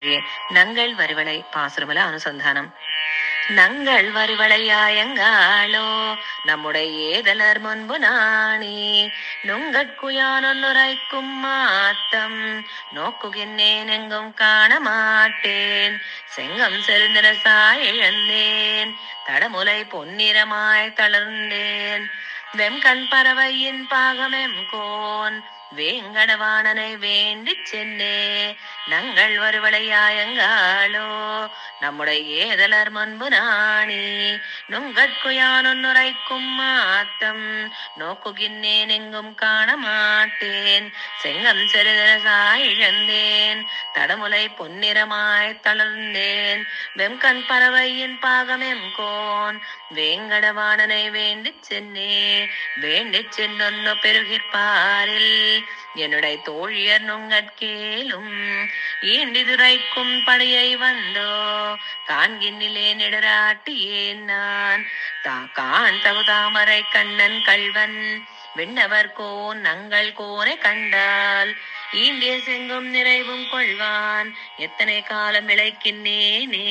நங்கள் வரிவளை பாசுரமல அனுசந்தானம் நங்கள் வரிவளையாயங்காளோ நம்முடைய ஏதலர் முன்பு நாணி நுங்கட்குயானொன்னுரைக்கும் மாத்தம் நோக்குகின்றேன் எங்கும் காண மாட்டேன் செங்கம் செருந்திர சாய் இழந்தேன் தடமுலை பொன்னிறமாய் தளர்ந்தேன் வெம்கண் பறவையின் பாகமெம் கோன் வேங்கடவாணனை வேண்டிச் சென்னே நங்கள் வருவளையாயங்காளோ நம்முடைய ஏதலர் முன்பு நாணி நுங்கட்குயானொன்னுரைக்கும் மாத்தம் நோக்குகின்றேன் எங்கும் காண மாட்டேன் செங்கம் சிறிதர சாயிழந்தேன் தடமுலை பொன்னிறமாய் தளர்ந்தேன் வெம்கண் பறவையின் பாகமெம் கோன் வேங்கடவாணனை வேண்டிச் சென்னே வேண்டிச் சென்னொன்னு பெருகிற்பாரில் என்னுடைய தோழியர் நுங்கட்கேலும் ஈண்டிதுரைக்கும் படையை வந்தோ காண்கின்னிலே நெடராட்டியேன் நான் தா கான் தகு தாமரை கண்ணன் கள்வன் விண்ணவர் கோன் நங்கள் கோனை கண்டால் ஈண்டிய செங்கும் நிறைவும் கொள்வான் எத்தனை காலம் இழைக்கின்றேனே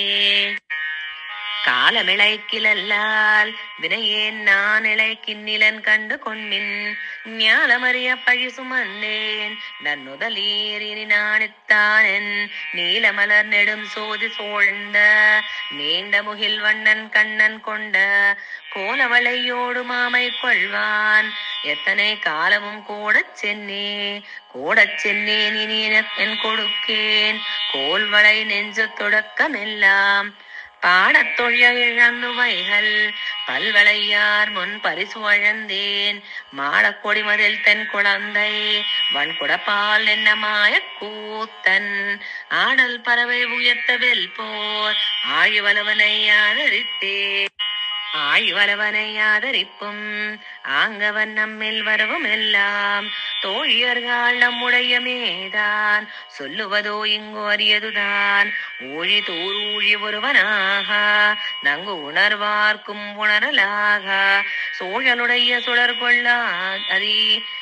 காலமிழைக்கிலல்லால் வினையேன் நான் இழைக்கின்னிலன் கண்டு கொண்மின் ஞாலமறிய பழி சுமந்தேன் நன்னுதலீரினி நாணித்தானென் நீலமலர் நெடும் சோதி சோழ்ந்த நீண்ட முகில் வண்ணன் கண்ணன் கொண்ட கோலவளையோடு மாமை கொள்வான் எத்தனை காலமும் கூடச் சென்னே கூடச் சென்னேன் இனி என் கொடுக்கேன் கோல்வளை நெஞ்சு தொடக்கமெல்லாம் பாடத் தொழிய இழந்துவைகள் பல்வளையார் முன் பரிசு வழந்தேன் மாடக் கொடிமதில் தென் குழந்தை வன்குடப்பால் என்ன மாயக் கூத்தன் ஆடல் பறவை உயர்த்த வெல் போர் ஆழிவலவனை ஆதரித்தே ஆழிவலவனை ஆதரிப்பும் ஆங்கவன் நம்மில் வரவும் எல்லாம் தோழியர்கள் நம்முடைய மேதான் சொல்லுவதோ இங்கு அரியதுதான் ஊழி தூரூழி ஒருவனாக நங்கு உணர்வார்க்கும் உணரலாக சோழனுடைய சுடர் கொள்ளா அதி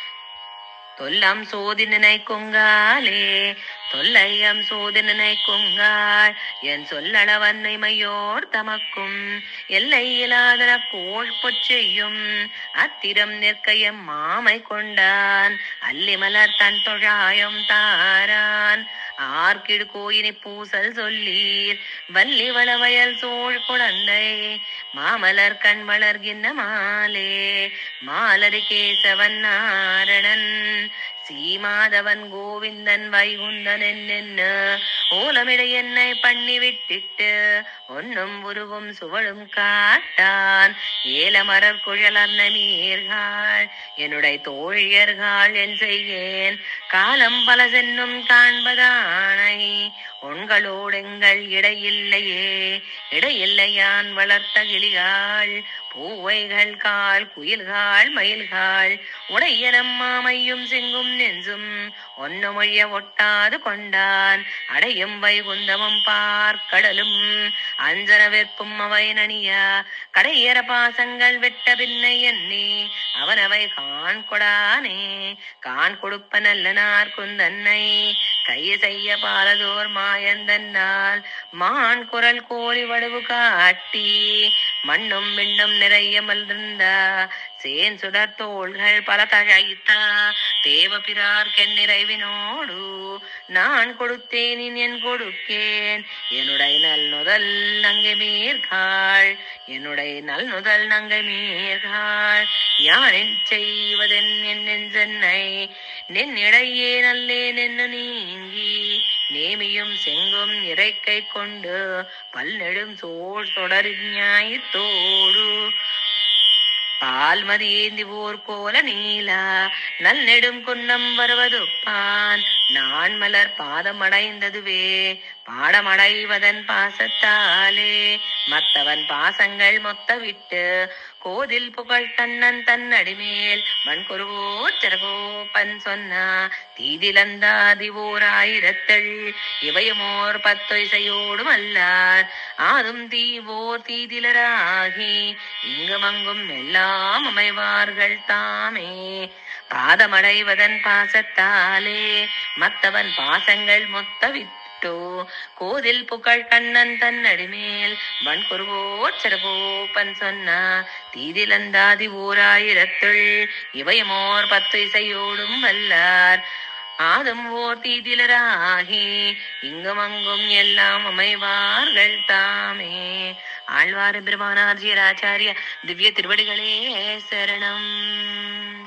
தொல்லம் சோதி நினைக்குங்காலே தொல்லையம் சோதி நினைக்குங்காள் என் சொல்லளவன்னை மையோர் தமக்கும் எல்லை இல்லாதன கோழ்பொச் செய்யும் அத்திரம் நிற்கையம் மாமை கொண்டான் அல்லிமலர் தன் தொழாயம் தாரான் ஆர்கிடு கோயினி பூசல் சொல்லீர் வள்ளி வளவயல் சோழ் குழந்தை மாமலர் கண் வளர்கின்ற மாலே மாலரி கேசவன் நாரணன் சீமாதவன் கோவிந்தன் வைகுந்தன் என்ன ஓலமிட என்னை பண்ணி விட்டிட்டு ஒன்னும் உருவும் சுவழும் காட்டான் ஏலமரர் குழலர்ன மீர்கள் என்னுடைய தோழியர்கள் என் செய்யேன் காலம் பல சென்னும் காண்பதானை உங்களோடெங்கள் இடையில்லையே இடையில்லையான் வளர்த்த கிளிகள் பூவைகள் கால் குயில்கள் மயில்கள் உடையனம் மாமையும் செங்கும் நெஞ்சும் ஒன்னுமொழிய ஒட்டாது கொண்டான் அடையும் வைகுந்தமும் பார்க்கடலும் அஞ்சன வெப்பும் அவை நனியா கடையற பாசங்கள் வெட்ட பின்னை எண்ணி அவனவை கான் கொடானே கான் கொடுப்ப நல்லனார் குந்தன்னை கைய செய்ய பாலதோர் மாயந்தன்னால் மான் குரல் கோரி வடுவு காட்டி மண்ணும் விண்ணும் நிறைய மலர்ந்த சேன் சுடர் தோள்கள் பல தழைத்தா தேவ பிறார்க்கென் நிறைவினோடு நான் கொடுத்தேன் என் கொடுக்கேன் என்னுடைய நல் நுதல் நங்கை மீர்காள் என்னுடைய நல் நுதல் நங்கை மீர்காள் யான் செய்வதென் என் நெஞ்சென்னை நின் இடையே நல்லே நின்னு நீங்கி நேமியும் செங்கும் இறைக்கை கொண்டு பல்நெடும் சோழ் தொடரின் ஞாயித்தோடு பால்மதி ஏந்தி ஓர் கோல நீலா நல் நெடும் குன்னம் வருவதுப்பான் நான் மலர் பாதம் அடைந்ததுவே பாடமடைவதன் பாசத்தாலே மத்தவன் பாசங்கள் மொத்த விட்டு கோதில் புகழ் கண்ணன் தன் அடிமேல் வன்குருவோ சரகோப்பன் சொன்னா தீதிலந்தாதி ஓர் ஆயிரத்தள் இவையுமோர் பத்து இசையோடும் அல்லார் ஆதும் தீவோர் தீதிலராகி இங்கும் அங்கும் எல்லாம் அமைவார்கள் தாமே பாதமடைவதன் பாசத்தாலே மத்தவன் பாசங்கள் மொத்த வித் பாட்டோ கோதில் புகழ் கண்ணன் தன்னடிமேல் வன்குருவோர் சிறகோப்பன் சொன்னா தீதிலந்தாதி ஓராயிரத்துள் இவயமோர் பத்து இசையோடும் வல்லார் ஆதம் ஓர் தீதிலராகி இங்கும் அங்கும் எல்லாம் அமைவார்கள் தாமே ஆழ்வார் பிரமானார்ஜியர் ஆச்சாரிய திவ்ய திருவடிகளே சரணம்